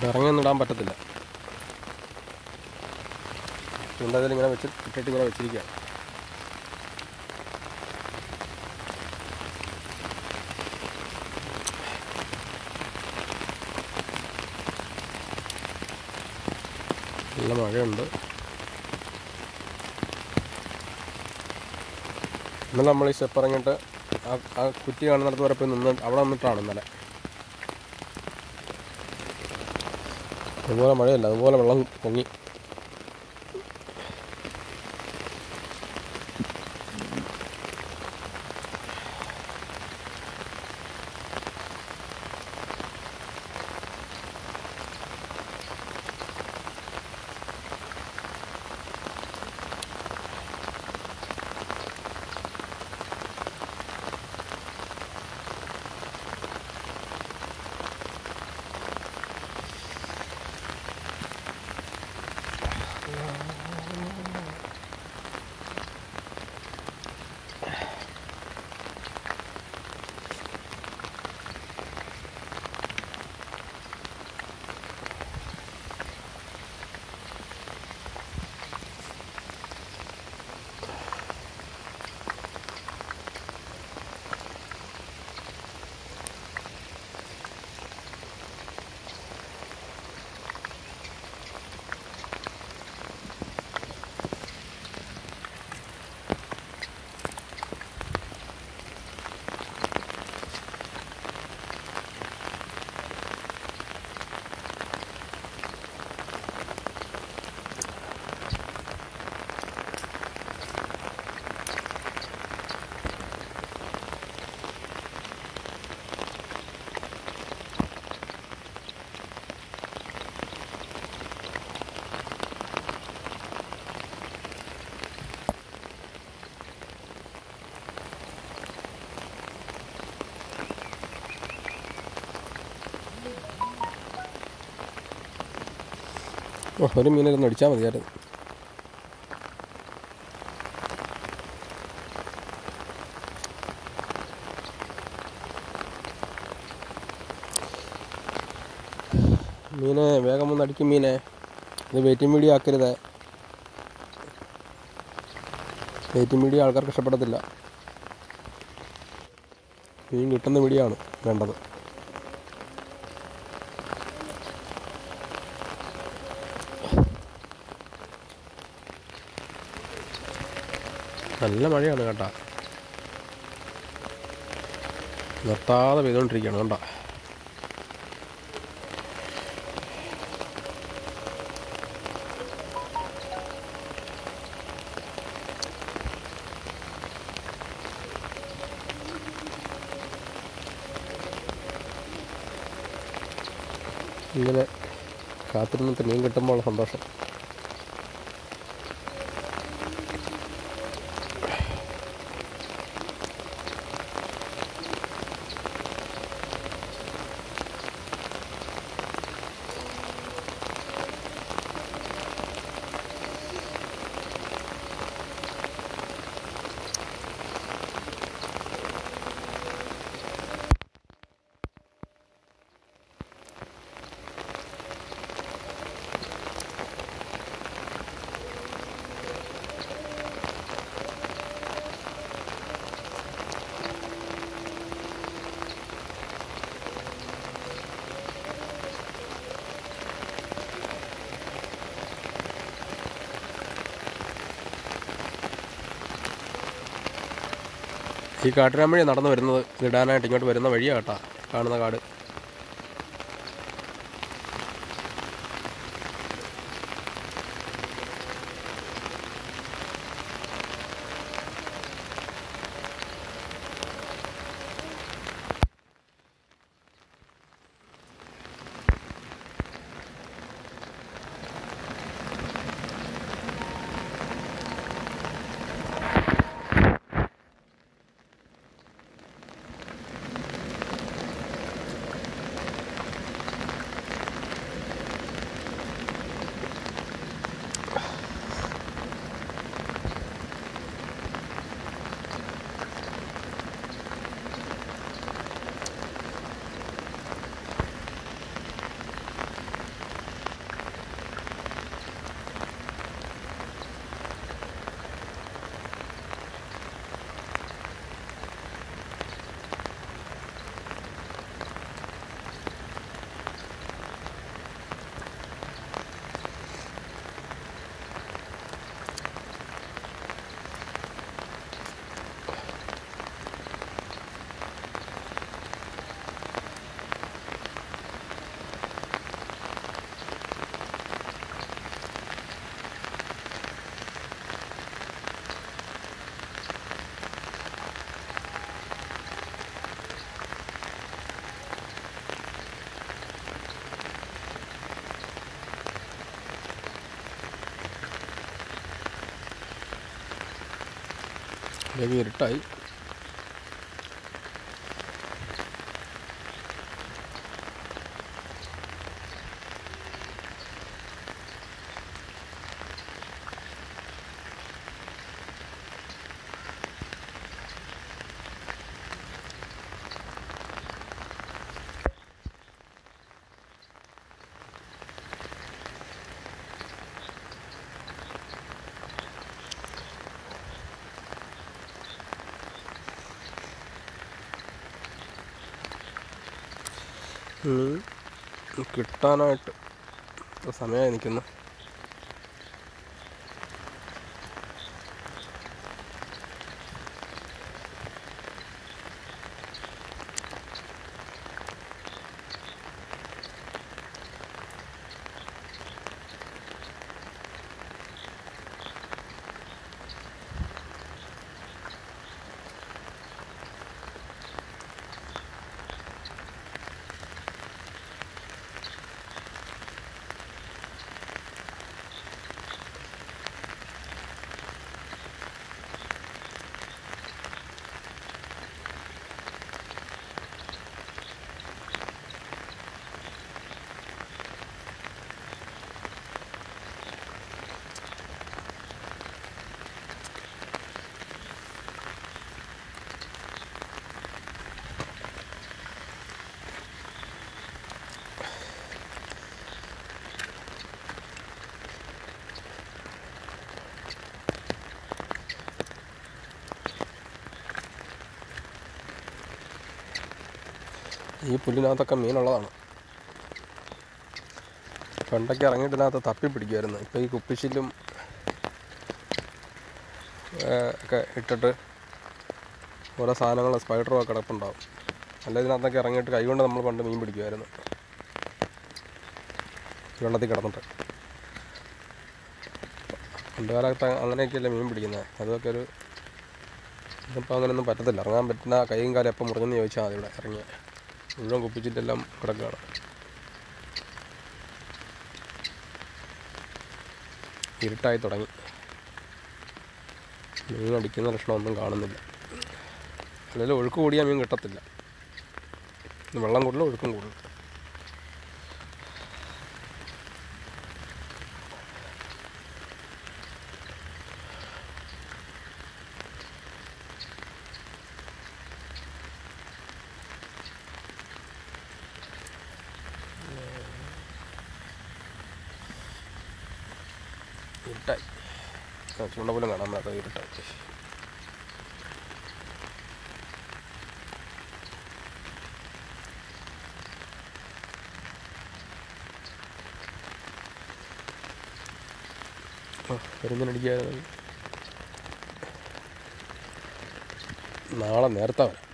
ഇറങ്ങിയൊന്നും ഇടാൻ പറ്റത്തില്ല ചൂണ്ടതിൽ ഇങ്ങനെ വെച്ച് ഇട്ടിട്ട് ഇങ്ങനെ വെച്ചിരിക്കുക നല്ല മഴയുണ്ട് ഇന്നലെ നമ്മൾ ഈ സ്റ്റെപ്പ് ഇറങ്ങിയിട്ട് ആ ആ കുറ്റി കാണുന്നിടത്ത് വരെ പോയി നിന്ന് അവിടെ നിന്നിട്ടാണ് ഇന്നലെ അതുപോലെ മഴയല്ല അതുപോലെ വെള്ളം പൊങ്ങി ഓ, ഒരു മീനൊന്ന് അടിച്ചാൽ മതിയായിരുന്നു മീനെ വേഗം ഒന്ന് അടിക്കും മീനെ ഇത് വെയിറ്റിംഗ് വീഡിയോ ആക്കരുത് വെയിറ്റിംഗ് വീഡിയോ ആൾക്കാർക്ക് ഇഷ്ടപ്പെടത്തില്ല മീൻ കിട്ടുന്ന വീഡിയോ ആണ് വേണ്ടത് നല്ല മഴയാണ് കേട്ടോ നിർത്താതെ പെയ്തുകൊണ്ടിരിക്കുകയാണ് കണ്ടോ ഇങ്ങനെ കാത്തിരുന്നിട്ട് മീൻ കിട്ടുമ്പോൾ ഉള്ള സന്തോഷം ഈ കാട്ടിനാൻ വഴി നടന്നു വരുന്നത് ഇടാനായിട്ട് ഇങ്ങോട്ട് വരുന്ന വഴിയാണ് കേട്ടോ കാണുന്ന കാട് അപ്പോഴേക്കും ഇരുട്ടായി മീൻ കിട്ടാനായിട്ട് ഇത്ര സമയമായി നിൽക്കുന്നു ഈ പുല്ലിനകത്തൊക്കെ മീനുള്ളതാണ് പണ്ടൊക്കെ ഇറങ്ങിയിട്ട് ഇതിനകത്ത് തപ്പി പിടിക്കുമായിരുന്നു ഇപ്പോൾ ഈ കുപ്പിച്ചില്ലും ഏഹ്, ഒക്കെ ഇട്ടിട്ട് ഓരോ സാധനങ്ങൾ സ്പൈഡറും ഒക്കെ കിടപ്പുണ്ടാവും അല്ല ഇതിനകത്തൊക്കെ ഇറങ്ങിയിട്ട് കൈകൊണ്ട് നമ്മൾ പണ്ട് മീൻ പിടിക്കുമായിരുന്നു വെള്ളത്തിൽ കിടന്നിട്ട് പണ്ട് കാലത്ത് അങ്ങനെയൊക്കെയല്ലേ മീൻ പിടിക്കുന്നത് അതൊക്കെ ഒരു ഇതിപ്പോൾ അങ്ങനെയൊന്നും പറ്റത്തില്ല ഇറങ്ങാൻ പറ്റുന്ന കൈയും കാലം എപ്പോൾ മുറിഞ്ഞെന്ന് ചോദിച്ചാൽ മതി ഇവിടെ ഇറങ്ങിയ മുഴുവൻ കുപ്പിച്ചിട്ടെല്ലാം കിടക്കുകയാണ് ഇരുട്ടായി തുടങ്ങി മീൻ അടിക്കുന്ന ലക്ഷണമൊന്നും കാണുന്നില്ല അല്ലെങ്കിൽ ഒഴുക്ക് കൂടിയാൽ മീൻ കിട്ടത്തില്ല വെള്ളം കൂടുതൽ ഒഴുക്കും കൂടുതൽ ഇരുട്ടായി ആ, ചൂണ്ട പോലും കാണാൻ മേലാത്ത ഇരുട്ടായി ആ കരിമീനടിക്കായിരുന്നു നാളെ നേരത്തെ വരാം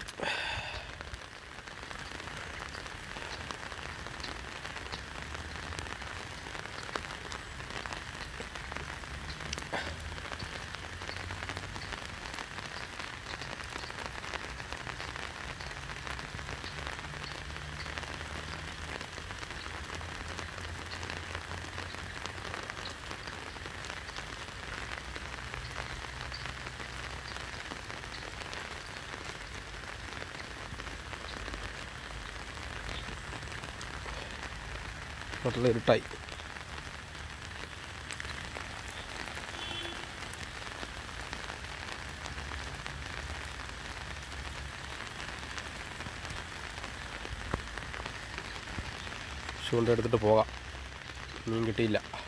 നല്ല ഇരുട്ടായി ചൂണ്ട എടുത്തിട്ട് പോകാം മീൻ കിട്ടിയില്ല